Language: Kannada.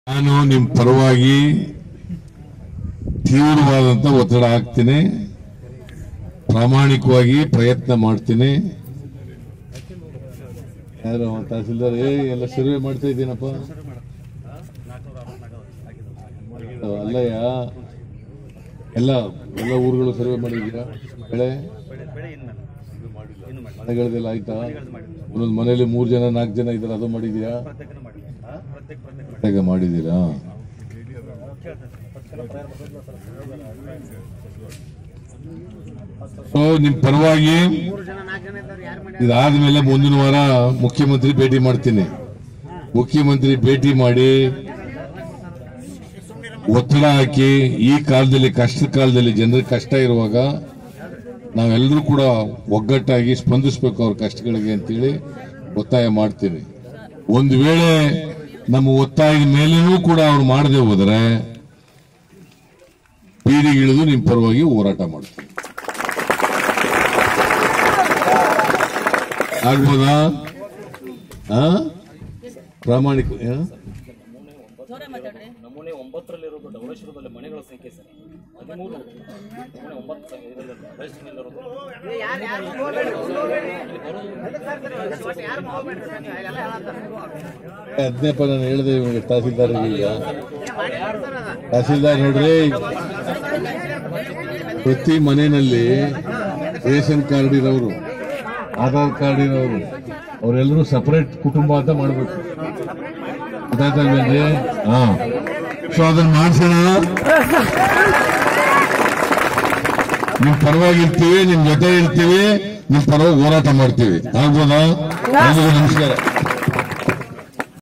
ನಾನು ನಿಮ್ಮ ಪರವಾಗಿ ತೀವ್ರವಾದಂತ ಒತ್ತಡ ಹಾಕ್ತೀನಿ ಪ್ರಾಮಾಣಿಕವಾಗಿ ಪ್ರಯತ್ನ ಮಾಡ್ತೀನಿ ಯಾರು ಅವ ತಹಸೀಲ್ದಾರ್ ಏ ಎಲ್ಲ ಸರ್ವೆ ಮಾಡ್ತಾ ಇದ್ದೀನಪ್ಪ ಅಲ್ಲಯ್ಯ ಎಲ್ಲ ಎಲ್ಲ ಊರುಗಳು ಸರ್ವೆ ಮಾಡಿದ್ದೀರಾ ಬೆಳೆ ಮನೆಗಳದೆಲ್ಲ ಆಯ್ತಾ ಒಂದೊಂದು ಮನೇಲಿ ಮೂರು ಜನ ನಾಲ್ಕು ಜನ ಇದ್ದಾರೆ ಅದು ಮಾಡಿದ್ದೀರಾ ಪ್ರತ್ಯೇಕ ಮಾಡಿದ್ದೀರಾ ಸೊ ನಿಮ್ ಪರವಾಗಿ ಇದಾದ್ಮೇಲೆ ಮುಂದಿನ ವಾರ ಮುಖ್ಯಮಂತ್ರಿ ಭೇಟಿ ಮಾಡ್ತೀನಿ ಮುಖ್ಯಮಂತ್ರಿ ಭೇಟಿ ಮಾಡಿ ಒತ್ತಡ ಹಾಕಿ ಈ ಕಾಲದಲ್ಲಿ ಕಷ್ಟ ಕಾಲದಲ್ಲಿ ಜನರಿಗೆ ಕಷ್ಟ ಇರುವಾಗ ನಾವೆಲ್ಲರೂ ಕೂಡ ಒಗ್ಗಟ್ಟಾಗಿ ಸ್ಪಂದಿಸಬೇಕು ಅವ್ರ ಕಷ್ಟಗಳಿಗೆ ಅಂತೇಳಿ ಒತ್ತಾಯ ಮಾಡ್ತೀನಿ ಒಂದು ವೇಳೆ ನಮ್ಮ ಒತ್ತಾಯದ ಮೇಲೇನೂ ಕೂಡ ಅವ್ರು ಮಾಡದೆ ಹೋದರೆ ಬೀದಿಗಿಳಿದು ನಿಮ್ಮ ಪರವಾಗಿ ಹೋರಾಟ ಮಾಡ್ತೀನಿ ಆಗ್ಬೋದಾ ಆ? ಪ್ರಾಮಾಣಿಕ ಆ? ಜೋರ ಮಾತಾಡ್ರಿ ನಮೂನೆ ಒಂಬತ್ತರಲ್ಲಿರೋದು ಡವಳೇಶ್ವರದಲ್ಲಿ ಮನೆಗಳ ಸಂಖ್ಯೆ ಸರ್ ಹದಿಮೂರು ನಮೂನೆ ಒಂಬತ್ತು ಸರ್ ಇದರಲ್ಲಿ ಡವಳೇಶ್ವರದಲ್ಲಿರೋದು ಹದಿನಪ್ಪ ನಾನು ಹೇಳಿದೆ ಇವಾಗ ತಹಸೀಲ್ದಾರ್ ಈಗ ತಹಸೀಲ್ದಾರ್ ನೋಡ್ರಿ ಪ್ರತಿ ಮನೆಯಲ್ಲಿ ರೇಷನ್ ಕಾರ್ಡ್ ಇರೋರು ಆಧಾರ್ ಕಾರ್ಡ್ ಇರೋರು ಅವರೆಲ್ಲರೂ ಸಪರೇಟ್ ಕುಟುಂಬ ಅಂತ ಮಾಡ್ಬೇಕು ಗೊತ್ತಾಯ್ತಲ್ವೇನ್ರಿ ಹಾ ಸೊ ಅದನ್ನ ಮಾಡ್ಸೋಣ ನಿಮ್ ಪರವಾಗಿ ಇರ್ತೀವಿ ನಿಮ್ ಜೊತೆ ಇರ್ತೀವಿ ನಿಮ್ ಪರವಾಗಿ ಹೋರಾಟ ಮಾಡ್ತೀವಿ ಆಗ್ಬೋದಾ ಎಲ್ರಿಗೂ ನಮಸ್ಕಾರ